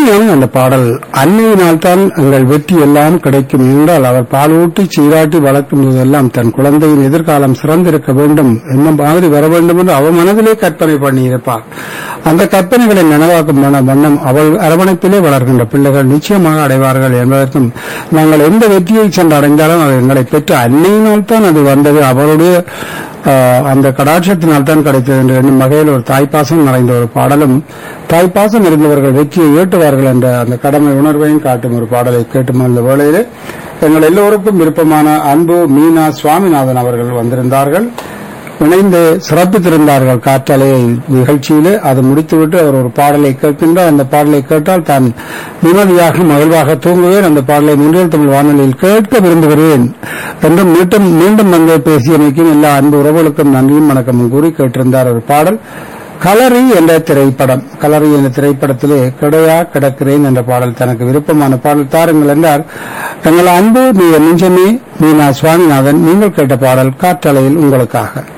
இனிமையான அந்த பாடல் அன்னையினால் தான் எங்கள் வெற்றி எல்லாம் கிடைக்கும் என்றால் அவர் பாலூட்டி சீராட்டி வளர்க்கும் போதெல்லாம் தன் குழந்தையின் எதிர்காலம் சிறந்திருக்க வேண்டும் என்ன மாதிரி வர வேண்டும் என்று அவள் மனதிலே கற்பனை பண்ணியிருப்பார் அந்த கற்பனைகளை நனவாக்கும் வண்ண- வண்ணம் அவள் அரவணைப்பிலே வளர்கின்ற பிள்ளைகள் நிச்சயமாக அடைவார்கள் என்பதற்கும் நாங்கள் எந்த வெற்றியை சென்று அடைந்தாலும் அது எங்களை பெற்ற அன்னையினால் தான் அது வந்தது அவருடைய ஆஹ், அந்த கடாட்சத்தினால் தான் கிடைத்தது என்று எண்ணும் வகையில் ஒரு தாய்ப்பாசம் நிறைந்த ஒரு பாடலும் தாய்ப்பாசம் இருந்தவர்கள் வெற்றியை ஈட்டுவார்கள் என்ற அந்த கடமை உணர்வையும் காட்டும் ஒரு பாடலை கேட்டும் அந்த வேளையிலே எங்கள் எல்லோருக்கும் விருப்பமான அன்பு மீனா சுவாமிநாதன் அவர்கள் வந்திருந்தார்கள் இணைந்து சிறப்பித்திருந்தார்கள் காற்றாலை நிகழ்ச்சியிலே அது முடித்துவிட்டு அவர் ஒரு பாடலை கேட்கின்றார் அந்த பாடலை கேட்டால் தான் நிம்மதியாக மகிழ்வாக தூங்குவேன் அந்த பாடலை முன்னில் தமிழ் வானொலியில் கேட்க விரும்புகிறேன் என்றும் மீண்டும் மீண்டும் வந்து பேசியமைக்கும் எல்லா அன்பு உறவுகளுக்கும் நன்றியும் வணக்கமும் கூறி கேட்டிருந்தார் ஒரு பாடல் கலரி என்ற திரைப்படம் கலரி என்ற திரைப்படத்திலே கிடையா கிடக்கிறேன் என்ற பாடல் தனக்கு விருப்பமான பாடல் தாருங்கள் என்றார் எங்கள் அன்பு நீ நெஞ்சமே மீனா சுவாமிநாதன் நீங்கள் கேட்ட பாடல் காற்றலையில் உங்களுக்காக